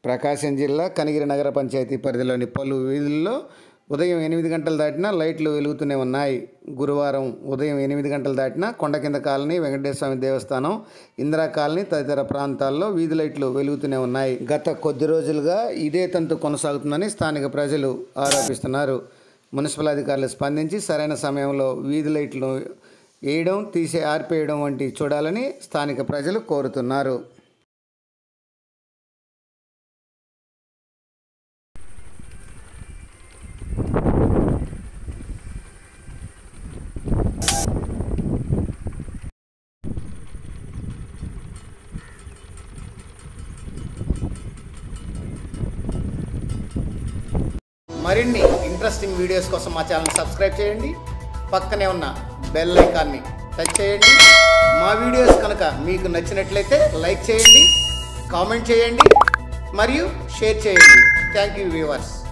ప్రకాశం జిల్లా కనిగిరి నగర పంచాయతీ పరిధిలోని పలు వీధుల్లో ఉదయం ఎనిమిది గంటలు దాటినా లైట్లు వెలుగుతూనే ఉన్నాయి గురువారం ఉదయం ఎనిమిది గంటలు దాటినా కొండ కింద కాలనీ వెంకటేశ్వర స్వామి దేవస్థానం ఇందిరా కాలనీ తదితర ప్రాంతాల్లో వీధి లైట్లు వెలుగుతూనే ఉన్నాయి గత కొద్ది రోజులుగా ఇదే తంతు కొనసాగుతుందని స్థానిక ప్రజలు ఆరోపిస్తున్నారు మున్సిపల్ అధికారులు స్పందించి సరైన సమయంలో వీధి లైట్లు వేయడం తీసే ఆర్పేయడం వంటి చూడాలని స్థానిక ప్రజలు కోరుతున్నారు మరిన్ని ఇంట్రెస్టింగ్ వీడియోస్ కోసం మా ఛానల్ సబ్స్క్రైబ్ చేయండి పక్కనే ఉన్న బెల్ ఐకాన్ని టచ్ చేయండి మా వీడియోస్ కనుక మీకు నచ్చినట్లయితే లైక్ చేయండి కామెంట్ చేయండి మరియు షేర్ చేయండి థ్యాంక్ యూ వ్యూవర్స్